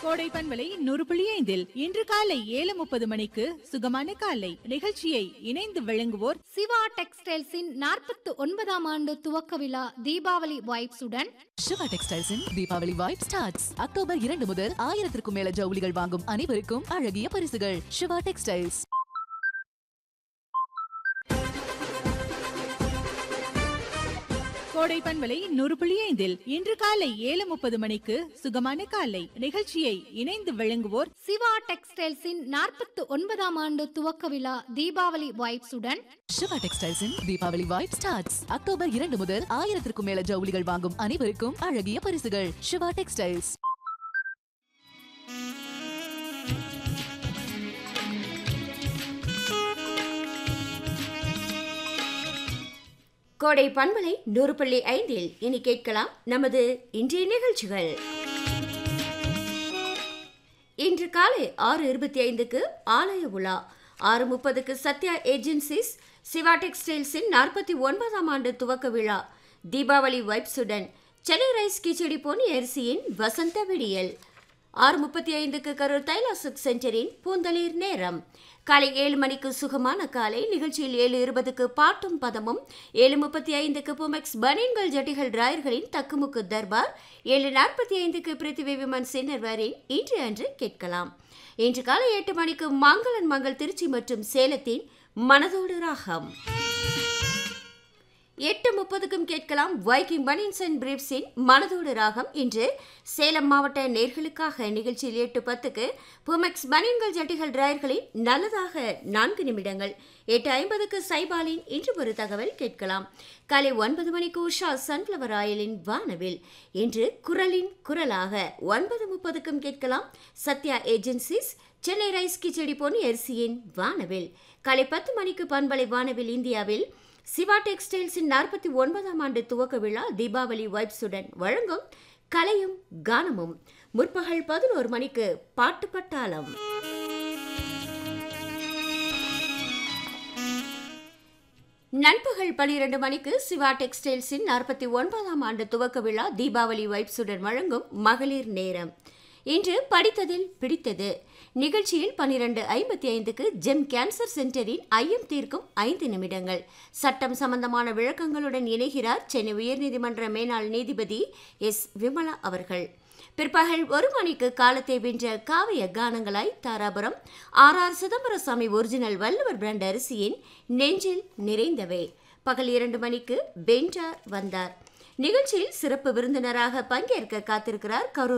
கோடை பண்பலை நூறு புள்ளி ஐந்தில் இன்று காலை ஏழு முப்பது மணிக்கு சுகமான காலை நிகழ்ச்சியை இணைந்து வழங்குவோர் சிவா டெக்ஸ்டைல்ஸின் நாற்பத்து ஒன்பதாம் ஆண்டு துவக்க விழா தீபாவளி வைப்ஸுடன் சிவா டெக்ஸ்டைல்ஸின் தீபாவளி வைப் ஸ்டார்ட்ஸ் அக்டோபர் இரண்டு முதல் ஆயிரத்திற்கும் மேல ஜவுளிகள் வாங்கும் அனைவருக்கும் அழகிய பரிசுகள் சிவா டெக்ஸ்டைல்ஸ் கோடை பண்பலை நூறு புள்ளி ஐந்தில் இன்று காலை ஏழு முப்பது மணிக்கு சுகமான காலை நிகழ்ச்சியை இணைந்து வழங்குவோர் சிவா டெக்ஸ்டைல்ஸின் நாற்பத்து ஒன்பதாம் ஆண்டு துவக்க விழா தீபாவளி வைப்ஸுடன் சிவா டெக்ஸ்டைல்ஸின் தீபாவளி வைப் ஸ்டார்ட்ஸ் அக்டோபர் இரண்டு முதல் ஆயிரத்திற்கும் மேல ஜவுளிகள் வாங்கும் அனைவருக்கும் அழகிய பரிசுகள் சிவா டெக்ஸ்டைல்ஸ் கோடை பண்பலை நூறு புள்ளி ஐந்தில் இனி கேட்கலாம் நமது இன்றைய நிகழ்ச்சிகள் இன்று காலை ஆறு இருபத்தி ஐந்துக்கு ஆலய உலா ஆறு முப்பதுக்கு சத்யா ஏஜென்சிஸ் சிவா டெக்ஸ்டைல்ஸின் நாற்பத்தி ஒன்பதாம் ஆண்டு துவக்க விழா தீபாவளி வைப்ஸுடன் சென்னை ரைஸ் கிச்சடி பொன்னி அரிசியின் வசந்த விடியல் ஆறு முப்பத்தி ஐந்துக்கு கரூர் தைலாசுக் சென்டரின் பூந்தளிர் நேரம் காலை ஏழு மணிக்கு சுகமான காலை நிகழ்ச்சியில் ஏழு இருபதுக்கு பாட்டும் பதமும் ஏழு முப்பத்தி ஐந்துக்கு புமெக்ஸ் பனியன்கள் ஜட்டிகள் ராயர்களின் தக்குமுக்கு தர்பார் ஏழு நாற்பத்தி ஐந்துக்கு பிருத்திவி விமன் சின்னர்வாரின் இன்று அன்று கேட்கலாம் இன்று காலை எட்டு மணிக்கு மங்களன் மங்கள் திருச்சி மற்றும் சேலத்தின் மனதோடு ராகம் எட்டு முப்பதுக்கும் கேட்கலாம் வைக்கிங் பனின்ஸ் அண்ட் பிரீப்ஸின் மனதோடு ராகம் இன்று சேலம் மாவட்ட நேர்களுக்காக நிகழ்ச்சியில் எட்டு பத்துக்கு புமெக்ஸ் பனியன்கள் ஜட்டிகள் டிராயர்களின் நல்லதாக நான்கு நிமிடங்கள் எட்டு ஐம்பதுக்கு சைபாலின் இன்று ஒரு தகவல் கேட்கலாம் காலை ஒன்பது மணிக்கு உஷா சன்ஃப்ளவர் ஆயிலின் வானவில் இன்று குரலின் குரலாக ஒன்பது முப்பதுக்கும் கேட்கலாம் சத்யா ஏஜென்சிஸ் சென்னை ரைஸ் கிச்சடி பொன்னி அரிசியின் வானவில் காலை பத்து மணிக்கு பண்பலை வானவில் இந்தியாவில் சிவா டெக்ஸ்டைல்ஸின் நாற்பத்தி ஒன்பதாம் ஆண்டு துவக்க விழா தீபாவளி வைப்ஸுடன் வழங்கும் கலையும் கானமும் முற்பகல் பதினோரு மணிக்கு பாட்டு பட்டாளம் நண்பகல் பனிரெண்டு மணிக்கு சிவா டெக்ஸ்டைல்ஸின் நாற்பத்தி ஒன்பதாம் ஆண்டு துவக்க விழா தீபாவளி வைப்ஸுடன் வழங்கும் மகளிர் நேரம் இன்று படித்ததில் பிடித்தது நிகழ்ச்சியில் பனிரெண்டு ஐம்பத்தி ஐந்துக்கு ஜெம் கேன்சர் சென்டரின் ஐயம் தீர்க்கும் ஐந்து நிமிடங்கள் சட்டம் சம்பந்தமான விளக்கங்களுடன் இணைகிறார் சென்னை உயர்நீதிமன்ற மேனாள் நீதிபதி எஸ் விமலா அவர்கள் பிற்பகல் ஒரு மணிக்கு காலத்தை வென்ற காவிய கானங்களாய் Dharapuram R R Chidambarasamy original Valluvar brand அரிசியின் நெஞ்சில் நிறைந்தவை பகல் இரண்டு மணிக்கு பென்றார் வந்தார் நிகழ்ச்சியில் சிறப்பு விருந்தினராக பங்கேற்க காத்திருக்கிறார் கரூர்